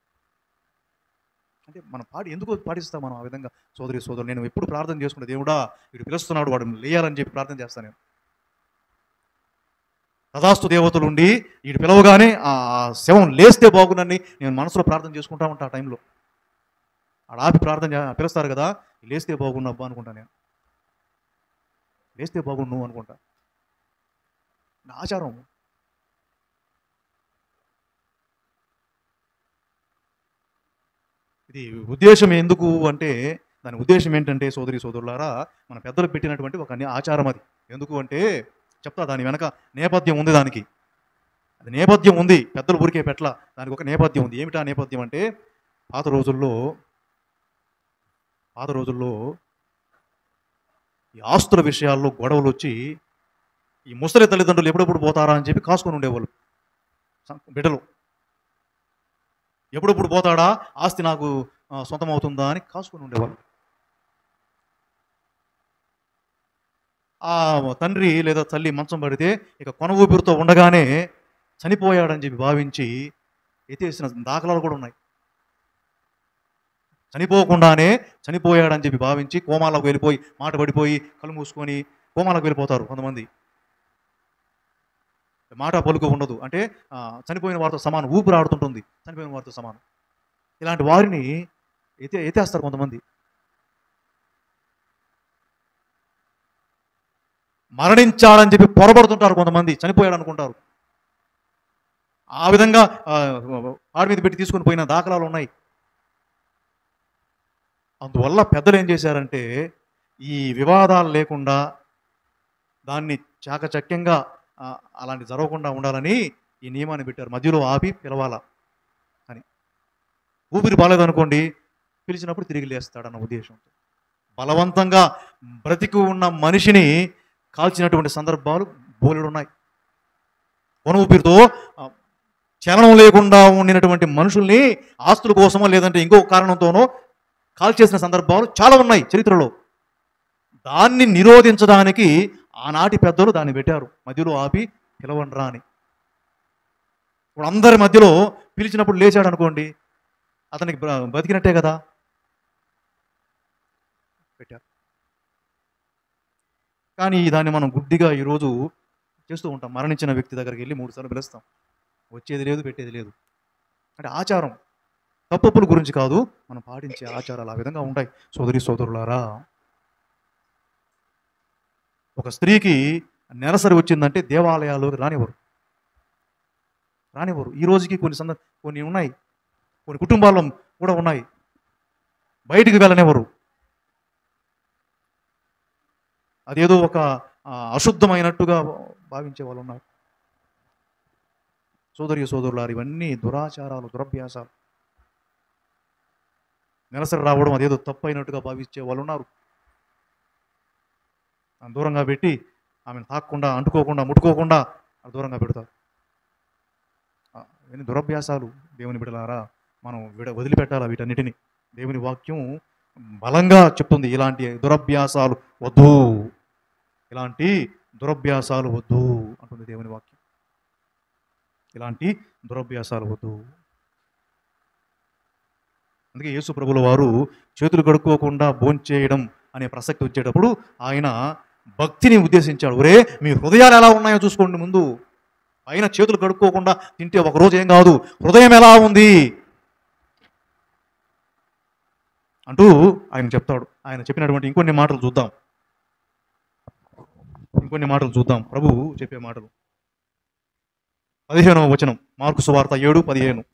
అంటే మనం పాడి ఎందుకు పాటిస్తాం మనం ఆ విధంగా సోదరి సోదరు నేను ఎప్పుడు ప్రార్థన చేసుకుంటే దేవుడా వీడు పిలుస్తున్నాడు వాడు లేయాలని చెప్పి ప్రార్థన చేస్తాను నేను తదాస్తు దేవతలు ఉండి వీడు పిలవగానే ఆ శవం లేస్తే బాగునని నేను మనసులో ప్రార్థన చేసుకుంటా ఉంటా ఆ టైంలో ఆడ ఆపి ప్రార్థన చే- పిలుస్తారు కదా లేస్తే బాగుండు అబ్బా అనుకుంటా నేను లేస్తే బాగుండు అనుకుంటా నా ఆచారం ఇది ఉద్దేశం ఎందుకు అంటే దాని ఉద్దేశం ఏంటంటే సోదరి సోదరులారా మన పెద్దలు పెట్టినటువంటి ఒక ని- ఆచారం అది ఎందుకు అంటే చెప్తా దాని వెనక నేపథ్యం ఉంది దానికి అది నేపథ్యం ఉంది పెద్దలు ఊరికే పెట్ల దానికి ఒక నేపథ్యం ఉంది ఏమిటా నేపథ్యం అంటే పాత రోజుల్లో పాత రోజుల్లో ఈ ఆస్తుల విషయాల్లో గొడవలు వచ్చి ఈ ముసలి తల్లిదండ్రులు ఎప్పుడెప్పుడు పోతారా అని చెప్పి కాసుకొని ఉండేవాళ్ళు సం- బిడ్డలు ఎప్పుడెప్పుడు పోతాడా ఆస్తి నాకు ఆ, సొంతం అవుతుందా అని కాసుకొని ఉండేవాళ్ళు ఆ తండ్రి లేదా తల్లి మంచం పడితే ఇక కొన ఊపిరితో ఉండగానే చనిపోయాడని చెప్పి భావించి ఎత్తేసిన దాఖలాలు కూడా ఉన్నాయి చనిపోకుండానే చనిపోయాడని చెప్పి భావించి కోమాలకు వెళ్ళిపోయి మాట పడిపోయి కళ్ళు మూసుకొని కోమాలకు వెళ్ళిపోతారు కొంతమంది మాట పలుకు ఉండదు అంటే ఆ, చనిపోయిన వారితో సమానం ఊపిరి ఆడుతుంటుంది చనిపోయిన వారితో సమానం ఇలాంటి వారిని ఎత్తే ఎత్తేస్తారు కొంతమంది మరణించాడని చెప్పి పొరబడుతుంటారు కొంతమంది చనిపోయాడు అనుకుంటారు ఆ విధంగా ఆ, ఆడి మీద పెట్టి తీసుకొని పోయిన దాఖలాలు ఉన్నాయి అందువల్ల పెద్దలు ఏం చేశారంటే ఈ వివాదాలు లేకుండా దాన్ని చాకచక్యంగా ఆ, అలాంటి జరగకుండా ఉండాలని ఈ నియమాన్ని పెట్టారు మధ్యలో ఆపి పిలవాల అని ఊపిరి బాలేదనుకోండి పిలిచినప్పుడు తిరిగి లేస్తాడన్న ఉద్దేశంతో బలవంతంగా బ్రతికి ఉన్న మనిషిని కాల్చినటువంటి సందర్భాలు బోలెడు ఉన్నాయి కొన ఊపిరితో ఆ, చలనం లేకుండా ఉండినటువంటి మనుషుల్ని ఆస్తుల కోసమో లేదంటే ఇంకో కారణంతోనో కాల్ చేసిన సందర్భాలు చాలా ఉన్నాయి చరిత్రలో దాన్ని నిరోధించడానికి ఆనాటి పెద్దలు దాన్ని పెట్టారు మధ్యలో ఆపి పిలవండ్రా అని ఇప్పుడు అందరి మధ్యలో పిలిచినప్పుడు లేచాడు అనుకోండి అతనికి బ్ర- బతికినట్టే కదా పెట్టారు కానీ దాన్ని మనం గుడ్డిగా ఈరోజు చేస్తూ ఉంటాం మరణించిన వ్యక్తి దగ్గరికి వెళ్ళి మూడు సార్లు పిలుస్తాం వచ్చేది లేదు పెట్టేది లేదు అంటే ఆచారం తప్పుల గురించి కాదు మనం పాటించే ఆచారాలు ఆ విధంగా ఉంటాయి సోదరి సోదరులారా ఒక స్త్రీకి నెలసరి వచ్చిందంటే దేవాలయాల్లోకి రానివ్వరు రానివ్వరు ఈ రోజుకి కొన్ని సంద కొన్ని ఉన్నాయి కొన్ని కుటుంబాల్లో కూడా ఉన్నాయి బయటికి వెళ్ళనివ్వరు అదేదో ఒక ఆ, అశుద్ధమైనట్టుగా భావించే వాళ్ళు ఉన్నారు సోదరి సోదరులారు ఇవన్నీ దురాచారాలు దురభ్యాసాలు నెలసరి రావడం అదేదో తప్పు అయినట్టుగా భావించే వాళ్ళు ఉన్నారు ఆమెను దూరంగా పెట్టి ఆమెను తాకకుండా అంటుకోకుండా ముట్టుకోకుండా ఆమెను దూరంగా పెడతారు ఆ, ఇవన్నీ దురభ్యాసాలు దేవుని బిడలారా మనం విడ వదిలిపెట్టాలా వీటన్నిటిని దేవుని వాక్యం బలంగా చెప్తుంది ఇలాంటి దురభ్యాసాలు వద్దు ఇలాంటి దురభ్యాసాలు వద్దు అంటుంది దేవుని వాక్యం ఇలాంటి దురభ్యాసాలు వద్దు అందుకే యేసు ప్రభుల వారు చేతులు కడుక్కోకుండా భోంచేయడం అనే ప్రసక్తి వచ్చేటప్పుడు ఆయన భక్తిని ఉద్దేశించాడు ఒరే మీ హృదయాలు ఎలా ఉన్నాయో చూసుకోండి ముందు పైన చేతులు కడుక్కోకుండా తింటే ఒక రోజు ఏం కాదు హృదయం ఎలా ఉంది అంటూ ఆయన చెప్తాడు ఆయన చెప్పినటువంటి ఇంకొన్ని మాటలు చూద్దాం ఇంకొన్ని మాటలు చూద్దాం ప్రభు చెప్పే మాటలు పదిహేనవ వచనం మార్కు సువార్త ఏడు పదిహేను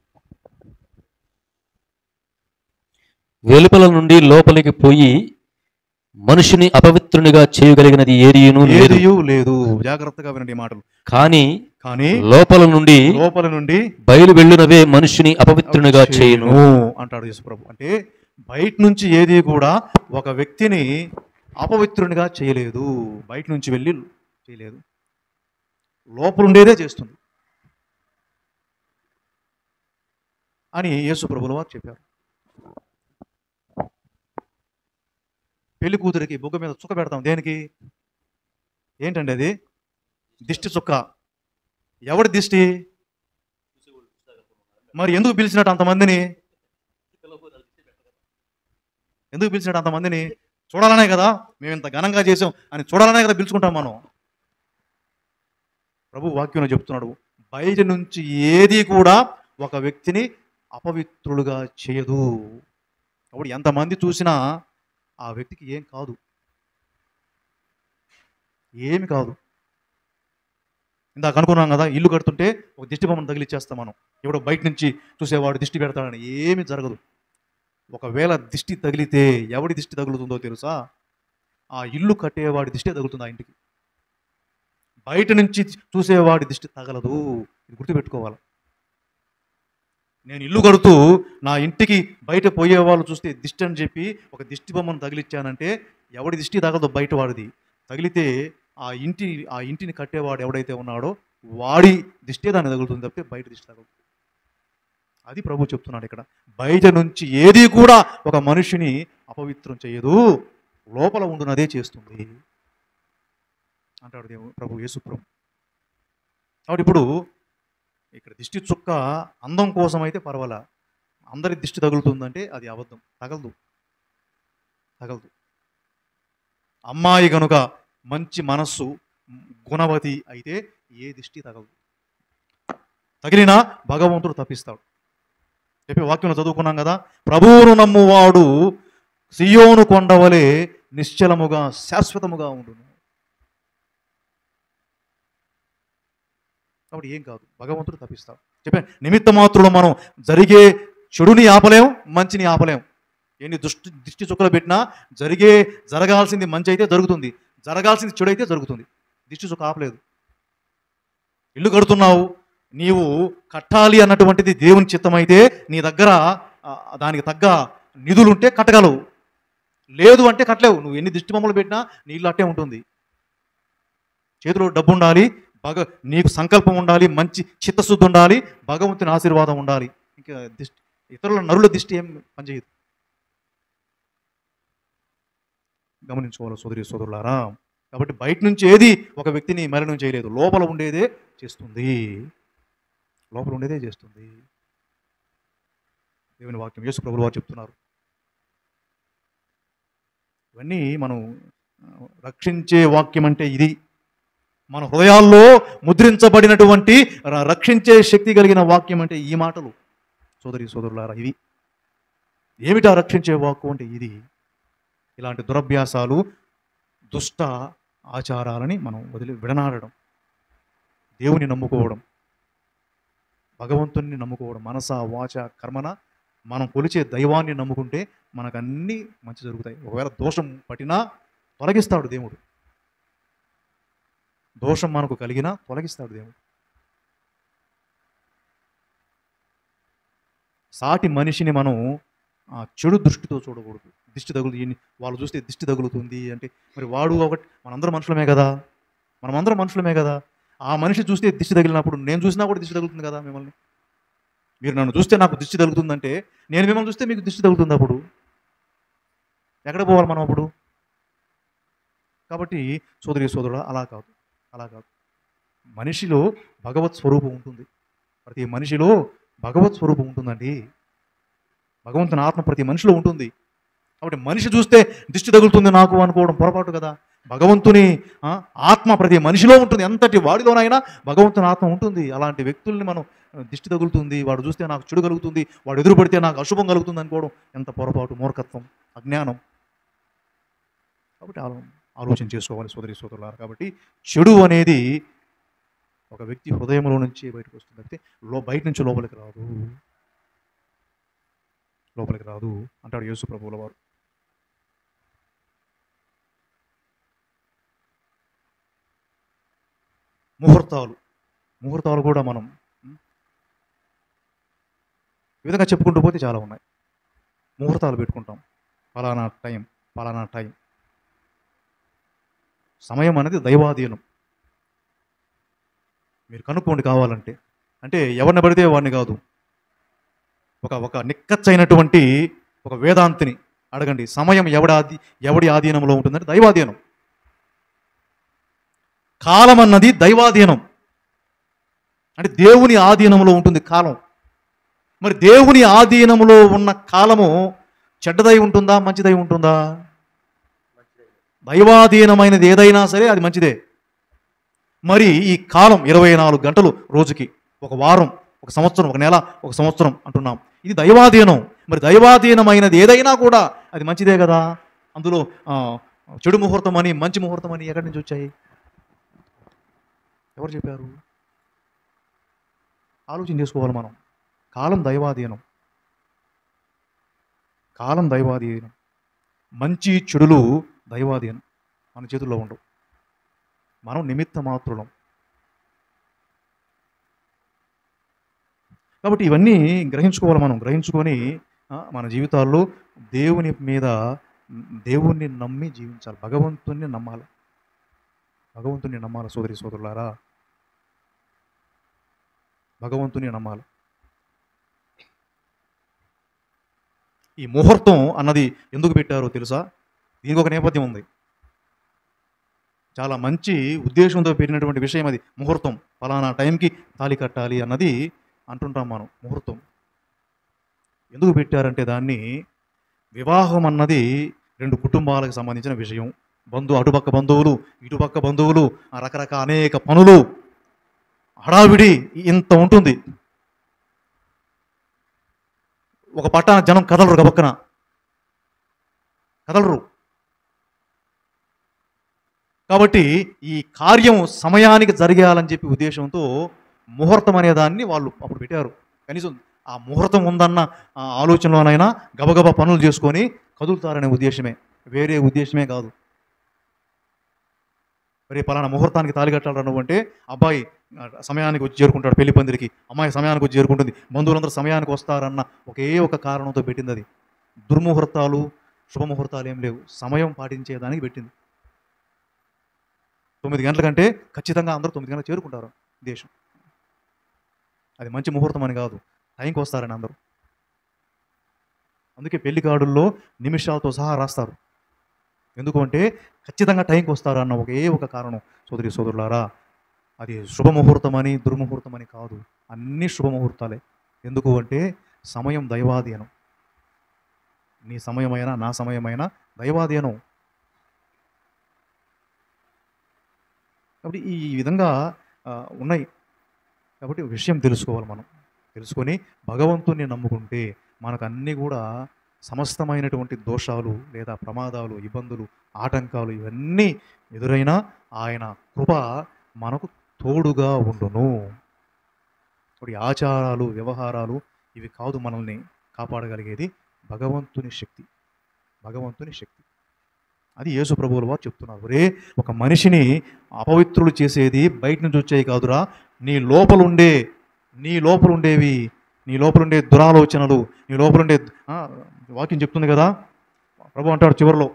వెలుపల నుండి లోపలికి పోయి మనుషుని అపవిత్రునిగా చేయగలిగినది ఏదియును లేదు ఏదియూ లేదు జాగ్రత్తగా వినండి ఈ మాటలు కానీ కానీ లోపల నుండి లోపల నుండి బయలు వెళ్ళునవే మనుషుని అపవిత్రునిగా చేయును అంటాడు యేసుప్రభు అంటే బయట నుంచి ఏది కూడా ఒక వ్యక్తిని అపవిత్రునిగా చేయలేదు బయట నుంచి వెళ్ళి చేయలేదు లోపల ఉండేదే చేస్తుంది అని యేసు ప్రభుల వారు చెప్పారు పెళ్లి కూతురికి బుగ్గ మీద చుక్క పెడతాం దేనికి ఏంటండి అది దిష్టి చుక్క ఎవడి దిష్టి మరి ఎందుకు పిలిచినట్టు అంతమందిని ఎందుకు పిలిచినట్టు అంతమందిని చూడాలనే కదా మేము ఇంత ఘనంగా చేసాం అని చూడాలనే కదా పిలుచుకుంటాం మనం ప్రభు వాక్యంలో చెప్తున్నాడు బయట నుంచి ఏది కూడా ఒక వ్యక్తిని అపవిత్రులుగా చేయదు అప్పుడు ఎంతమంది చూసినా ఆ వ్యక్తికి ఏం కాదు ఏమి కాదు ఇందాక అనుకున్నాం కదా ఇల్లు కడుతుంటే ఒక దిష్టి బొమ్మను తగిలిచ్చేస్తాం మనం ఎవడో బయట నుంచి చూసేవాడు దిష్టి పెడతాడని ఏమీ జరగదు ఒకవేళ దిష్టి తగిలితే ఎవడి దిష్టి తగులుతుందో తెలుసా ఆ ఇల్లు కట్టేవాడి దిష్టి తగులుతుంది ఆ ఇంటికి బయట నుంచి చూసేవాడి దిష్టి తగలదు ఇది గుర్తుపెట్టుకోవాలి నేను ఇల్లు కడుతూ నా ఇంటికి బయట పోయే వాళ్ళు చూస్తే దిష్టి అని చెప్పి ఒక దిష్టి బొమ్మను తగిలిచ్చానంటే ఎవడి దిష్టి తగలదో బయట వాడిది తగిలితే ఆ ఇంటి ఆ ఇంటిని కట్టేవాడు ఎవడైతే ఉన్నాడో వాడి దిష్టే దాన్ని తగులుతుంది తప్పితే బయట దిష్టి తగలదు అది ప్రభు చెప్తున్నాడు ఇక్కడ బయట నుంచి ఏది కూడా ఒక మనిషిని అపవిత్రం చేయదు లోపల ఉండునదే చేస్తుంది అంటాడు దేవుడు ప్రభు యేసు ప్రభు కాబట్టి ఇప్పుడు ఇక్కడ దిష్టి చుక్క అందం కోసం అయితే పర్వాలా అందరి దిష్టి తగులుతుందంటే అది అబద్ధం తగలదు తగలదు అమ్మాయి గనుక మంచి మనస్సు గుణవతి అయితే ఏ దిష్టి తగలదు తగిలినా భగవంతుడు తప్పిస్తాడు చెప్పి వాక్యంలో చదువుకున్నాం కదా ప్రభువును నమ్మువాడు సియోను కొండవలే నిశ్చలముగా శాశ్వతముగా ఉండును కాబట్టి ఏం కాదు భగవంతుడు తప్పిస్తాడు చెప్పే నిమిత్త మాత్రులు మనం జరిగే చెడుని ఆపలేం మంచిని ఆపలేం ఎన్ని దుష్టి దిష్టి చుక్కలు పెట్టినా జరిగే జరగాల్సింది మంచి అయితే జరుగుతుంది జరగాల్సింది చెడు అయితే జరుగుతుంది దిష్టి చుక్క ఆపలేదు ఇల్లు కడుతున్నావు నీవు కట్టాలి అన్నటువంటిది దేవుని చిత్తమైతే నీ దగ్గర ఆ, దానికి తగ్గ నిధులుంటే కట్టగలవు లేదు అంటే కట్టలేవు నువ్వు ఎన్ని దిష్టి బొమ్మలు పెట్టినా నీ ఇల్లు అట్టే ఉంటుంది చేతిలో డబ్బు ఉండాలి భగ నీకు సంకల్పం ఉండాలి మంచి చిత్తశుద్ధి ఉండాలి భగవంతుని ఆశీర్వాదం ఉండాలి ఇంకా దిష్టి ఇతరుల నరుల దిష్టి ఏం పనిచేయదు గమనించుకోవాలి సోదరి సోదరులారా కాబట్టి బయట నుంచి ఏది ఒక వ్యక్తిని మరణం చేయలేదు లోపల ఉండేదే చేస్తుంది లోపల ఉండేదే చేస్తుంది దేవుని వాక్యం యేసు ప్రభులు వారు చెప్తున్నారు ఇవన్నీ మనం ఆ, రక్షించే వాక్యం అంటే ఇది మన హృదయాల్లో ముద్రించబడినటువంటి ర- రక్షించే శక్తి కలిగిన వాక్యం అంటే ఈ మాటలు సోదరి సోదరులారా ఇవి ఏమిటా రక్షించే వాక్కు అంటే ఇది ఇలాంటి దురభ్యాసాలు దుష్ట ఆచారాలని మనం వదిలి విడనాడడం దేవుని నమ్ముకోవడం భగవంతుని నమ్ముకోవడం మనస వాచ కర్మన మనం కొలిచే దైవాన్ని నమ్ముకుంటే మనకు అన్నీ మంచి జరుగుతాయి ఒకవేళ దోషం పట్టినా తొలగిస్తాడు దేవుడు దోషం మనకు కలిగినా తొలగిస్తాడు దేవుడు సాటి మనిషిని మనం ఆ, చెడు దృష్టితో చూడకూడదు దిష్టి తగులు ఈయన్ని- వాళ్ళు చూస్తే దిష్టి తగులుతుంది అంటే మరి వాడు ఒకటి మనందరం మనుషులమే కదా మనమందరం మనుషులమే కదా ఆ మనిషి చూస్తే దిష్టి తగిలినప్పుడు నేను చూసినా కూడా దిష్టి తగులుతుంది కదా మిమ్మల్ని మీరు నన్ను చూస్తే నాకు దిష్టి తగులుతుందంటే నేను మిమ్మల్ని చూస్తే మీకు దిష్టి తగులుతుంది అప్పుడు ఎక్కడ పోవాలి మనం అప్పుడు కాబట్టి సోదరి సోదరుడు అలా కాదు అలా కాదు మనిషిలో భగవత్ స్వరూపం ఉంటుంది ప్రతి మనిషిలో భగవత్ స్వరూపం ఉంటుందండి భగవంతుని ఆత్మ ప్రతి మనిషిలో ఉంటుంది కాబట్టి మనిషి చూస్తే దిష్టి తగులుతుంది నాకు అనుకోవడం పొరపాటు కదా భగవంతుని ఆ, ఆత్మ ప్రతి మనిషిలో ఉంటుంది ఎంతటి వాడిలోనైనా భగవంతుని ఆత్మ ఉంటుంది అలాంటి వ్యక్తుల్ని మనం ఆ, దిష్టి తగులుతుంది వాడు చూస్తే నాకు చెడు కలుగుతుంది వాడు ఎదురు పడితే నాకు అశుభం కలుగుతుంది అనుకోవడం ఎంత పొరపాటు మూర్ఖత్వం అజ్ఞానం కాబట్టి ఆలో- ఆలోచన చేసుకోవాలి సోదరి సోదరులారు కాబట్టి చెడు అనేది ఒక వ్యక్తి హృదయంలో నుంచి బయటకు వస్తుంది అయితే లో బయట నుంచి లోపలికి రాదు లోపలికి రాదు అంటాడు యేసు ప్రభువుల వారు ముహూర్తాలు ముహూర్తాలు కూడా మనం ఉం, ఈ విధంగా చెప్పుకుంటూ పోతే చాలా ఉన్నాయి ముహూర్తాలు పెట్టుకుంటాం ఫలానా టైం ఫలానా టైం సమయం అనేది దైవాధీనం మీరు కనుక్కోండి కావాలంటే అంటే ఎవరిని పడితే వాడిని కాదు ఒక ఒక నిక్కచ్చైనటువంటి ఒక వేదాంతిని అడగండి సమయం ఎవడాది ఎవడి ఆధీనంలో ఉంటుందంటే దైవాధీనం కాలం అన్నది దైవాధీనం అంటే దేవుని ఆధీనంలో ఉంటుంది కాలం మరి దేవుని ఆధీనంలో ఉన్న కాలము చెడ్డదై ఉంటుందా మంచిదై ఉంటుందా దైవాధీనమైనది ఏదైనా సరే అది మంచిదే మరి ఈ కాలం ఇరవై నాలుగు గంటలు రోజుకి ఒక వారం ఒక సంవత్సరం ఒక నెల ఒక సంవత్సరం అంటున్నాం ఇది దైవాధీనం మరి దైవాధీనమైనది ఏదైనా కూడా అది మంచిదే కదా అందులో ఆ, చెడు ముహూర్తం అని మంచి ముహూర్తం అని ఎక్కడి నుంచి వచ్చాయి ఎవరు చెప్పారు ఆలోచన చేసుకోవాలి మనం కాలం దైవాధీనం కాలం దైవాధీనం మంచి చెడులు దైవాధీనం మన చేతుల్లో ఉండవు మనం నిమిత్త మాత్రులం కాబట్టి ఇవన్నీ గ్రహించుకోవాలి మనం గ్రహించుకొని ఆ, మన జీవితాల్లో దేవుని మీద మ్, దేవుణ్ణి నమ్మి జీవించాలి భగవంతుణ్ణి నమ్మాలి భగవంతుని నమ్మాలి సోదరి సోదరులారా భగవంతుని నమ్మాలి ఈ ముహూర్తం అన్నది ఎందుకు పెట్టారో తెలుసా దీనికి ఒక నేపథ్యం ఉంది చాలా మంచి ఉద్దేశంతో పెట్టినటువంటి విషయం అది ముహూర్తం ఫలానా టైంకి తాళి కట్టాలి అన్నది అంటుంటాం మనం ముహూర్తం ఎందుకు పెట్టారంటే దాన్ని వివాహం అన్నది రెండు కుటుంబాలకు సంబంధించిన విషయం బంధు అటుపక్క బంధువులు ఇటుపక్క బంధువులు ఆ రకరకాల అనేక పనులు హడావిడి ఇంత ఉంటుంది ఒక పట్టాన జనం కదలరు గబక్కన కదలరు కాబట్టి ఈ కార్యం సమయానికి జరిగేయాలని చెప్పి ఉద్దేశంతో ముహూర్తం అనే దాన్ని వాళ్ళు అప్పుడు పెట్టారు కనీసం ఆ ముహూర్తం ఉందన్న ఆ ఆలోచనలోనైనా గబగబా పనులు చేసుకొని కదులుతారనే ఉద్దేశమే వేరే ఉద్దేశమే కాదు మరి పలానా ముహూర్తానికి తాళి కట్టాలన్న అంటే అబ్బాయి ఆ, సమయానికి వచ్చి చేరుకుంటాడు పెళ్లి పందిరికి అమ్మాయి సమయానికి వచ్చి చేరుకుంటుంది బంధువులందరూ సమయానికి వస్తారన్న ఒకే ఒక కారణంతో పెట్టింది అది దుర్ముహూర్తాలు శుభముహూర్తాలు ఏం లేవు సమయం పాటించేదానికి పెట్టింది తొమ్మిది గంటల కంటే ఖచ్చితంగా అందరూ తొమ్మిది గంటలకు చేరుకుంటారు దేశం అది మంచి ముహూర్తం అని కాదు టైంకి వస్తారని అందరూ అందుకే పెళ్లి కార్డుల్లో నిమిషాలతో సహా రాస్తారు ఎందుకు అంటే ఖచ్చితంగా టైంకి వస్తారు అన్న ఒకే ఒక కారణం సోదరి సోదరులారా అది శుభముహూర్తం అని దుర్ముహూర్తం అని కాదు అన్ని శుభముహూర్తాలే ఎందుకు అంటే సమయం దైవాధీనం నీ సమయమైనా నా సమయమైనా దైవాధీనం కాబట్టి ఈ విధంగా ఆ, ఉన్నాయి కాబట్టి విషయం తెలుసుకోవాలి మనం తెలుసుకొని భగవంతుని నమ్ముకుంటే మనకు అన్నీ కూడా సమస్తమైనటువంటి దోషాలు లేదా ప్రమాదాలు ఇబ్బందులు ఆటంకాలు ఇవన్నీ ఎదురైనా ఆయన కృప మనకు తోడుగా ఉండును ఇప్పుడు ఈ ఆచారాలు వ్యవహారాలు ఇవి కాదు మనల్ని కాపాడగలిగేది భగవంతుని శక్తి భగవంతుని శక్తి అది యేసు ప్రభువుల వారు చెప్తున్నారు ఒరే ఒక మనిషిని అపవిత్రులు చేసేది బయట నుంచి వచ్చేవి కాదురా నీ లోపలుండే నీ లోపలుండేవి నీ లోపలుండే దురాలోచనలు నీ లోపలుండే ఆ, వాక్యం చెప్తుంది కదా ప్రభు అంటాడు చివరిలో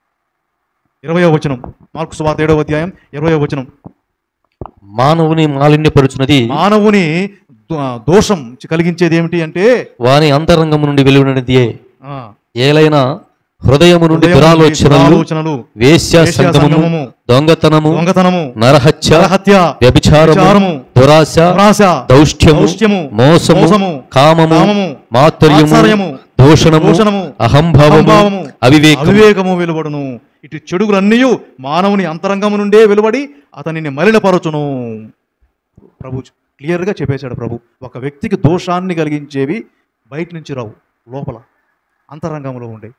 ఇరవయో వచనం మార్కు సువార్త ఏడవ అధ్యాయం ఇరవయో వచనం మానవుని మాలిన్యపరుచున్నది మానవుని దో- దోషం కలిగించేది ఏమిటి అంటే వాని అంతరంగము నుండి వెలువడినదియే ఆ, ఏలైనా హృదయము నుండి హృదయం నుండి దురాలోచనలు దురాలోచనలు వేశ్య వేశ్యా సంగమము సంగమము, దొంగతనము దొంగతనము నరహత్య హత్య వ్యభిచారము విచారము, దురాశ దురాశ దౌష్ట్యము దౌష్ట్యము, మోసము మోసము, కామము కామము, మాత్సర్యము మాత్సర్యము, దూషణము దూషణము, అహంభావము అహంభావము, అవివేకము అవివేకము వెలువడును ఇటు చెడుగులన్నీ మానవుని అంతరంగము నుండే వెలువడి అతనిని మలినపరచును ప్రభు క్లియర్గా చెప్పేశాడు ప్రభు ఒక వ్యక్తికి దోషాన్ని కలిగించేవి బయట నుంచి రావు లోపల అంతరంగంలో ఉండే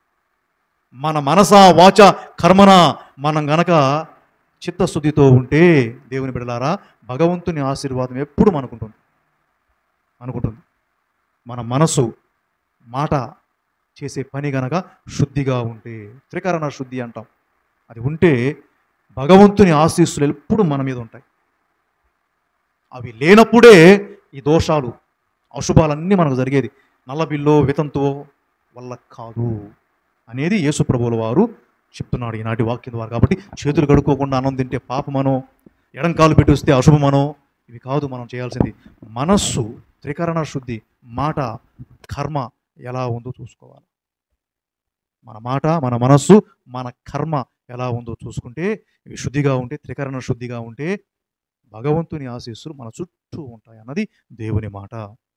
మన మనస వాచ కర్మన మనం గనక చిత్తశుద్ధితో ఉంటే దేవుని బిడలారా భగవంతుని ఆశీర్వాదం ఎప్పుడు మనకుంటుంది అనుకుంటుంది మన మనసు మాట చేసే పని గనక శుద్ధిగా ఉంటే త్రికరణ శుద్ధి అంటాం అది ఉంటే భగవంతుని ఆశీస్సులు ఎప్పుడు మన మీద ఉంటాయి అవి లేనప్పుడే ఈ దోషాలు అశుభాలన్నీ మనకు జరిగేది నల్లబిల్లో వితంతో వల్ల కాదు అనేది యేసు ప్రభువుల వారు చెప్తున్నాడు ఈనాటి వాక్యం ద్వారా కాబట్టి చేతులు కడుక్కోకుండా అన్నం తింటే పాపమనో ఎడంకాలు పెట్టి వస్తే అశుభమనో ఇవి కాదు మనం చేయాల్సింది మనస్సు త్రికరణ శుద్ధి మాట కర్మ ఎలా ఉందో చూసుకోవాలి మన మాట మన మనస్సు మన కర్మ ఎలా ఉందో చూసుకుంటే ఇవి శుద్ధిగా ఉంటే త్రికరణ శుద్ధిగా ఉంటే భగవంతుని ఆశీస్సులు మన చుట్టూ ఉంటాయి అన్నది దేవుని మాట